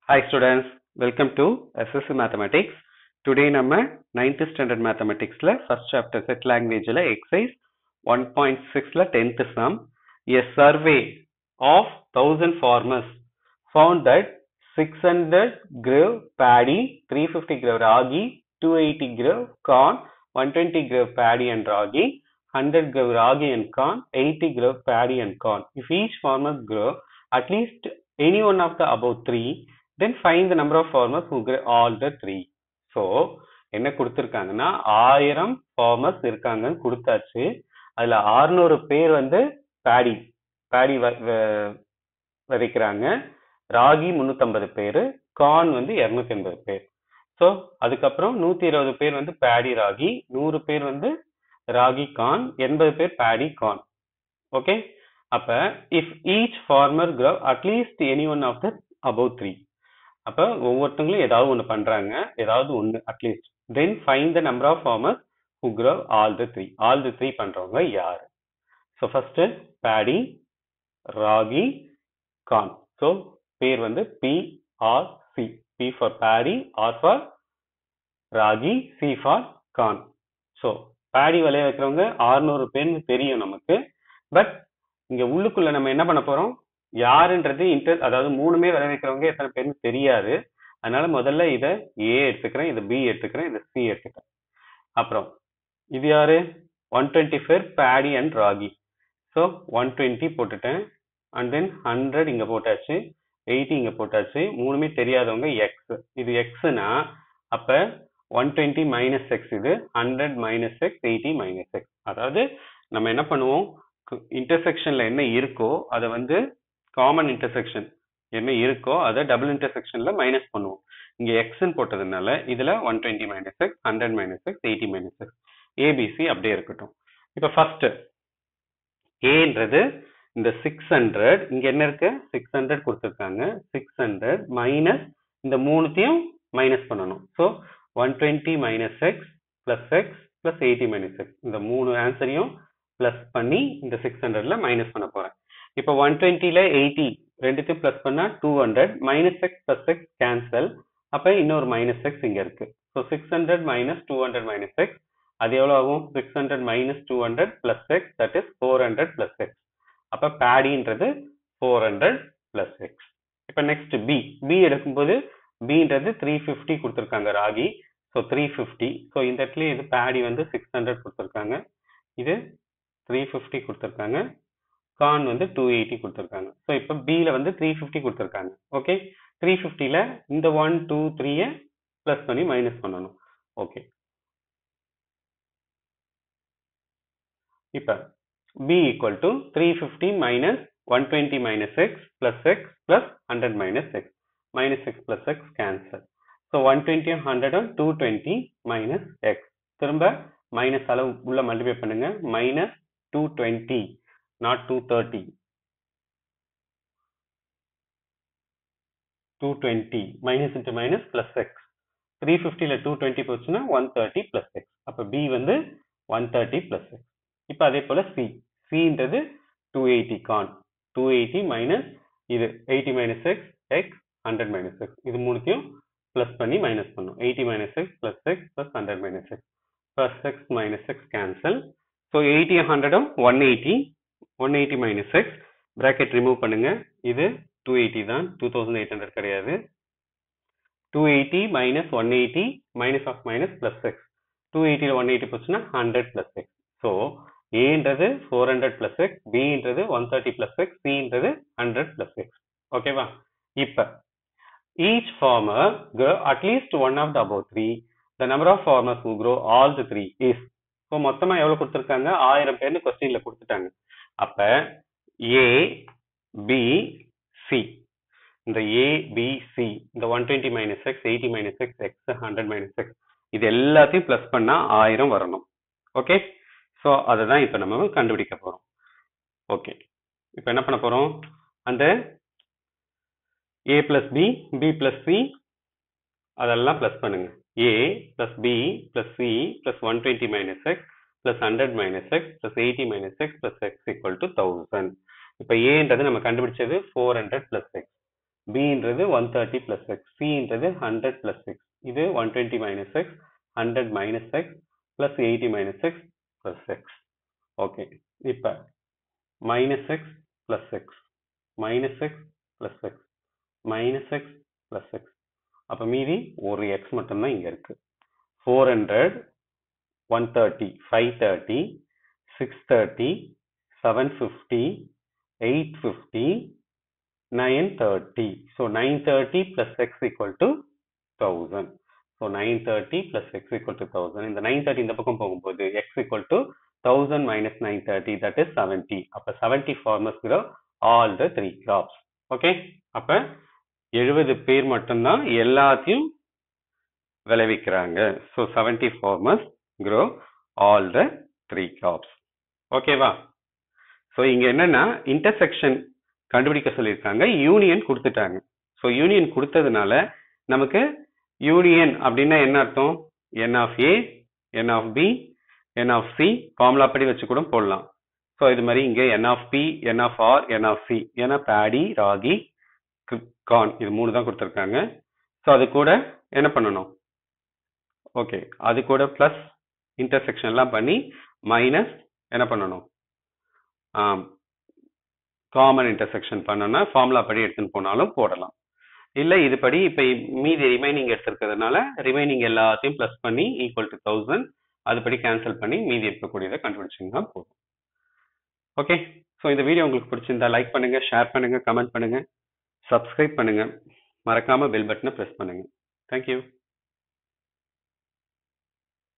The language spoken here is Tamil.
Hi students, welcome to SSC Mathematics. Today நம்ம 9th standard mathematicsல first chapter set languageல exercise 1.6ல 10th sum a survey of 1000 farmers found that 600 grew paddy, 350 grew ragi, 280 grew corn, 120 grew paddy and ragi, 100 grew ragi and corn, 80 grew paddy and corn. If each farmer grew at least any one of the above three, then find the number of farmers who grew all the three. So, என்ன கொடுத்திருக்காங்கன்னா ஆயிரம் ஃபார்மர்ஸ் இருக்காங்கன்னு கொடுத்தாச்சு அதுல ஆறுநூறு பேர் வந்து பேடி பேடி விதைக்கிறாங்க ராகி முன்னூத்தம்பது பேர் கார்ன் வந்து இருநூத்தி எண்பது பேர் ஸோ அதுக்கப்புறம் நூத்தி இருபது பேர் வந்து பேடி ராகி நூறு பேர் வந்து ராகி கார்ன் எண்பது பேர் பேடி கார்ன் ஓகே அப்ப if each farmer grow at least any one of the above three அப்ப ஒவ்வொருத்தவங்களும் ஏதாவது ஒன்று பண்றாங்க ஏதாவது ஒன்று at least then find the number of farmers who grow all the three all the three பண்றவங்க யாரு so first paddy ragi corn so பேர் வந்து P R C P for paddy R for ragi C for corn so paddy விளைய வைக்கிறவங்க ஆறுநூறு பேர்னு தெரியும் நமக்கு பட் இங்க உள்ளுக்குள்ள நம்ம என்ன பண்ண போறோம் யாருன்றது இன்டர் அதாவது மூணுமே விளைய வைக்கிறவங்க எத்தனை பேர்னு தெரியாது அதனால முதல்ல இதை ஏ எடுத்துக்கிறேன் இதை பி எடுத்துக்கிறேன் இதை சி எடுத்துக்கிறேன் அப்புறம் இது யாரு one twenty for paddy and ragi so one twenty போட்டுட்டேன் அண்ட் தென் ஹண்ட்ரட் இங்க போட்டாச்சு எயிட்டி இங்க போட்டாச்சு மூணுமே தெரியாதவங்க எக்ஸ் இது எக்ஸ்னா அப்ப ஒன் டுவெண்ட்டி மைனஸ் எக்ஸ் இது hundred minus X eighty minus X அதாவது நம்ம என்ன பண்ணுவோம் இன்டர்செக்ஷன்ல என்ன இருக்கோ அதை வந்து காமன் இன்டர்செக்ஷன் என்ன இருக்கோ அதை டபுள் இன்டர்செக்ஷன்ல மைனஸ் பண்ணுவோம் இங்க எக்ஸ்ன்னு போட்டதுனால இதுல one twenty minus X hundred minus X eighty minus X A B C அப்படியே இருக்கட்டும் இப்ப ஃபர்ஸ்ட் ஏன்றது இந்த சிக்ஸ் ஹண்ட்ரட் இங்க என்ன இருக்கு சிக்ஸ் ஹண்ட்ரட் கொடுத்துருக்காங்க சிக்ஸ் ஹண்ட்ரட் மைனஸ் இந்த மூணுத்தையும் மைனஸ் பண்ணணும் so one twenty minus X plus X plus eighty minus X இந்த மூணு ஆன்சரையும் பிளஸ் பண்ணி இந்த சிக்ஸ் ஹண்ட்ரட்ல மைனஸ் பண்ண போறேன் இப்போ ஒன் டுவெண்ட்டில எயிட்டி ரெண்டுத்தையும் பிளஸ் பண்ணா two hundred minus X plus X cancel அப்ப இன்னொரு மைனஸ் எக்ஸ் இங்க இருக்கு so six hundred minus two hundred minus X அது எவ்வளவு ஆகும் six hundred minus two hundred plus X that is four hundred plus X அப்ப பேடின்றது ஃபோர் ஹண்ட்ரட் பிளஸ் எக்ஸ் இப்ப நெக்ஸ்ட் பி பி எடுக்கும்போது பின்றது த்ரீ ஃபிஃப்டி கொடுத்துருக்காங்க ragi so three fifty so இந்த இடத்துல இது பேடி வந்து சிக்ஸ் ஹண்ட்ரட் கொடுத்துருக்காங்க இது த்ரீ ஃபிஃப்டி கொடுத்துருக்காங்க கான் வந்து டூ எயிட்டி கொடுத்துருக்காங்க ஸோ இப்போ பியில் வந்து த்ரீ ஃபிஃப்டி கொடுத்துருக்காங்க ஓகே த்ரீ ஃபிஃப்டியில் இந்த ஒன் டூ த்ரீயை ப்ளஸ் பண்ணி மைனஸ் பண்ணணும் ஓகே இப்போ B equal to three fifty minus one twenty minus X plus X plus hundred minus X minus X plus X cancel so one டுவெண்ட்டியும் ஹண்ட்ரடும் டூ டுவெண்ட்டி மைனஸ் எக்ஸ் திரும்ப மைனஸ் அளவு உள்ள மல்டிபை பண்ணுங்க minus two twenty not two thirty two twenty minus into minus plus X three ஃபிஃப்டியில் டூ டுவெண்ட்டி போச்சுன்னா ஒன் தேர்ட்டி பிளஸ் எக்ஸ் அப்போ பி வந்து ஒன் தேர்ட்டி பிளஸ் எக்ஸ் இப்போ அதே போல் சி சின்றது டூ எயிட்டி கான் டூ எயிட்டி மைனஸ் இது eighty minus X X hundred minus X இது மூணுத்தையும் ப்ளஸ் பண்ணி மைனஸ் பண்ணும் eighty minus X plus X plus hundred minus X plus X minus X cancel so eighty ஹண்ட்ரடும் one eighty one eighty minus X bracket remove பண்ணுங்க இது டூ எயிட்டி தான் டூ தௌசண்ட் எயிட் ஹண்ட்ரட் கிடையாது two eighty minus one eighty minus of minus plus X two எயிட்டியில் ஒன் எயிட்டி போச்சுன்னா ஹண்ட்ரட் பிளஸ் எக்ஸ் ஸோ ஏன்றது ஃபோர் ஹண்ட்ரட் பிளஸ் எக்ஸ் பின்றது ஒன் தேர்ட்டி பிளஸ் எக்ஸ் சின்றது ஹண்ட்ரட் பிளஸ் எக்ஸ் ஓகேவா இப்போ each farmer grow at least one of the above three the number of farmers who grow all the three is so மொத்தமாக எவ்வளோ கொடுத்துருக்காங்க ஆயிரம் பேர்னு கொஸ்டின்ல கொடுத்துட்டாங்க அப்ப ஏ பி சி இந்த ஏ பி சி இந்த one twenty minus X eighty minus X X hundred minus X இது எல்லாத்தையும் பிளஸ் பண்ணா ஆயிரம் வரணும் ஓகே ஸோ அதை தான் இப்போ நம்ம கண்டுபிடிக்க போறோம் ஓகே இப்போ என்ன பண்ண போறோம் அந்த A plus B B plus C அதெல்லாம் பிளஸ் பண்ணுங்க A plus B plus C plus one twenty minus X plus hundred minus X plus eighty minus X plus X equal to thousand இப்போ ஏன்றது நம்ம கண்டுபிடிச்சது ஃபோர் ஹண்ட்ரட் பிளஸ் எக்ஸ் பின்றது ஒன் தேர்ட்டி பிளஸ் எக்ஸ் சின்றது ஹண்ட்ரட் பிளஸ் எக்ஸ் இது one twenty minus X hundred minus X plus eighty minus X plus X okay இப்போ minus X plus X minus X plus X minus X plus X அப்போ மீதி ஒரு எக்ஸ் மட்டும்தான் இங்கே இருக்கு four hundred one thirty five thirty six thirty seven fifty eight fifty nine thirty so nine thirty plus X equal to thousand so nine thirty plus X equal to thousand இந்த நைன் தேர்ட்டி இந்த பக்கம் போகும்போது X equal to thousand minus nine thirty that is seventy அப்போ seventy farmers grow all the three crops okay அப்போ எழுபது பேர் மட்டும்தான் எல்லாத்தையும் விளைவிக்கிறாங்க so seventy farmers grow all the three crops ஓகேவா ஸோ இங்கே என்னன்னா இன்டர்செக்ஷன் கண்டுபிடிக்க சொல்லியிருக்காங்க யூனியன் கொடுத்துட்டாங்க ஸோ யூனியன் கொடுத்ததுனால நமக்கு யூனியன் அப்படின்னா என்ன அர்த்தம் N of A N of B N of C formula படி வச்சு கூட போடலாம் ஸோ இது மாதிரி இங்கே N of B N of R N of C ஏன்னா பேடி ராகி கான் இது மூணு தான் கொடுத்துருக்காங்க ஸோ அது கூட என்ன பண்ணணும் ஓகே அது கூட ப்ளஸ் இன்டர்செக்ஷன்லாம் பண்ணி மைனஸ் என்ன பண்ணணும் காமன் இன்டர்செக்ஷன் பண்ணோன்னா ஃபார்முலா படி எடுத்துன்னு போனாலும் போடலாம் இல்லை இதுபடி இப்போ மீதி ரிமைனிங் எடுத்திருக்கிறதுனால ரிமைனிங் எல்லாத்தையும் ப்ளஸ் பண்ணி ஈக்குவல் டு தௌசண்ட் அதுபடி கேன்சல் பண்ணி மீதி இருக்கக்கூடியதை கண்டுபிடிச்சிங்கன்னா போதும் ஓகே ஸோ இந்த வீடியோ உங்களுக்கு பிடிச்சிருந்தா லைக் பண்ணுங்க ஷேர் பண்ணுங்க கமெண்ட் பண்ணுங்க சப்ஸ்கிரைப் பண்ணுங்க மறக்காம பெல் பட்டனை ப்ரெஸ் பண்ணுங்க தேங்க்யூ